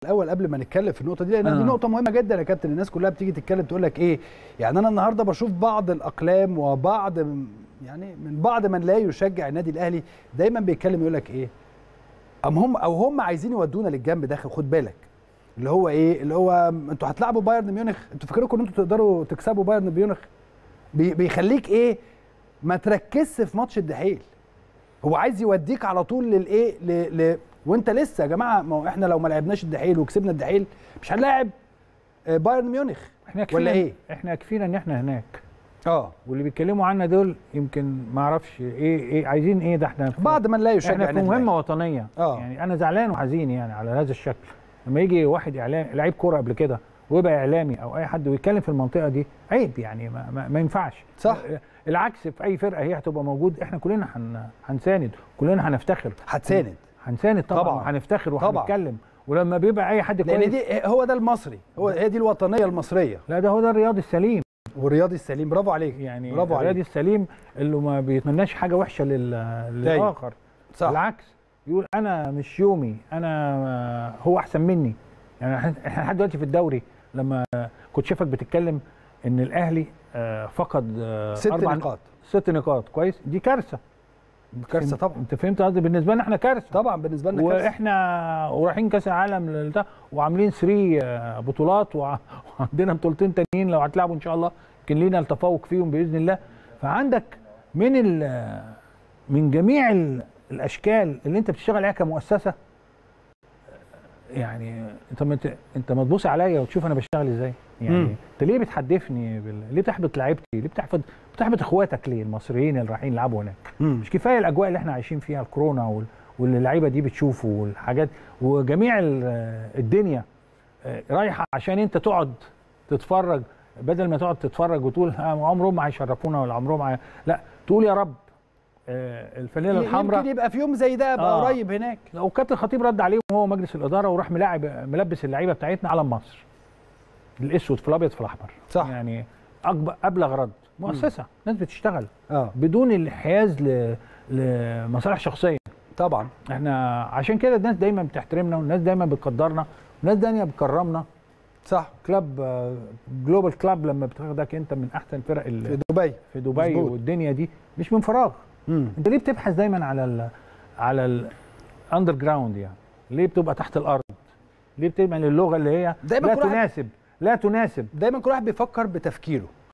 الاول قبل ما نتكلم في النقطه دي لان آه. دي نقطه مهمه جدا يا كابتن الناس كلها بتيجي تتكلم تقول لك ايه يعني انا النهارده بشوف بعض الاقلام وبعض م- يعني من بعض من لا يشجع النادي الاهلي دايما بيتكلم يقول لك ايه ام هم او هم عايزين يودونا للجنب ده خد بالك اللي هو ايه اللي هو انتوا هتلعبوا بايرن ميونخ انتوا فاكرينكم ان انتوا تقدروا تكسبوا بايرن ميونخ بي بيخليك ايه ما تركزش في ماتش الدحيل هو عايز يوديك على طول للايه ل... ل... وانت لسه يا جماعه ما هو احنا لو ما لعبناش الدحيل وكسبنا الدحيل مش هنلاعب آه، بايرن ميونخ احنا كفينا ولا ايه؟ احنا يكفينا ان احنا هناك اه واللي بيتكلموا عنا دول يمكن ما اعرفش ايه ايه عايزين ايه ده احنا في- بعض من لا يشجع احنا في النادي مهمه الأهلي. وطنيه آه. يعني انا زعلان وحزين يعني على هذا الشكل لما يجي واحد اعلام لعيب كوره قبل كده ويبقى اعلامي او اي حد ويتكلم في المنطقه دي عيب يعني ما, ما, ما ينفعش صح. العكس في اي فرقه هي هتبقى موجود احنا كلنا هن هنساند كلنا هنفتخر هتساند هنساند طبعا, طبعاً. طبعا. هنفتخر طبعاً. وهنتكلم ولما بيبقى اي حد لان كويس دي هو ده المصري هو هي دي الوطنيه المصريه لا ده هو ده الرياضي السليم والرياضي السليم برافو عليك يعني برافو الرياضي عليك السليم اللي ما بيتمناش حاجه وحشه لل... للاخر صح بالعكس يقول انا مش يومي انا هو احسن مني يعني إحنا- احنا لحد دلوقتي في الدوري لما كنت شايفك بتتكلم ان الاهلي آه، فقد آه، ست أربع- نقاط ست نقاط كويس دي كارثه كارثه فهمت- طبعا انت فهمت قصدي بالنسبه لنا احنا كارثه طبعا بالنسبه لنا كارثه واحنا ورايحين كاس العالم للبتاع وعاملين 3 بطولات وع- وعندنا بطولتين تانيين لو هتلعبوا ان شاء الله يمكن لينا التفوق فيهم باذن الله فعندك من ال من جميع ال- الاشكال اللي انت بتشتغل عليها كمؤسسه يعني انت ما ت- انت ما تبص عليا وتشوف انا بشتغل ازاي يعني مم. انت ليه بتحدفني بال... ليه بتحبط لعيبتي ليه بتحبط بتحبط اخواتك ليه المصريين اللي رايحين يلعبوا هناك مم. مش كفايه الاجواء اللي احنا عايشين فيها الكورونا وال- واللي اللعيبه دي بتشوفه والحاجات وجميع ال- الدنيا آه، رايحه عشان انت تقعد تتفرج بدل ما تقعد تتفرج وتقول آه، عمرهم ما هيشرفونا ولا عمرهم ما هي- لا تقول يا رب آه، الفانيله يمكن الحمراء يبقى في يوم زي ده ابقى آه. قريب هناك لو كابتن الخطيب رد عليهم هو مجلس الاداره وراح ملاعب ملبس اللعيبه بتاعتنا علم مصر الاسود في الابيض في الاحمر صح. يعني أكبر ابلغ رد مؤسسه ناس بتشتغل اه بدون الانحياز ل- لمصالح شخصيه طبعا احنا عشان كده الناس دايما بتحترمنا والناس دايما بتقدرنا والناس دايما بتكرمنا صح كلاب آه، جلوبال كلاب لما بتاخدك انت من احسن فرق في ال- دبي في دبي مظبوط. والدنيا دي مش من فراغ مم. انت ليه بتبحث دايما على ال على الاندر جراوند يعني ليه بتبقى تحت الارض ليه بتعمل اللغه اللي هي دايما لا كل واحد- تناسب لا تناسب دايما كل واحد بيفكر بتفكيره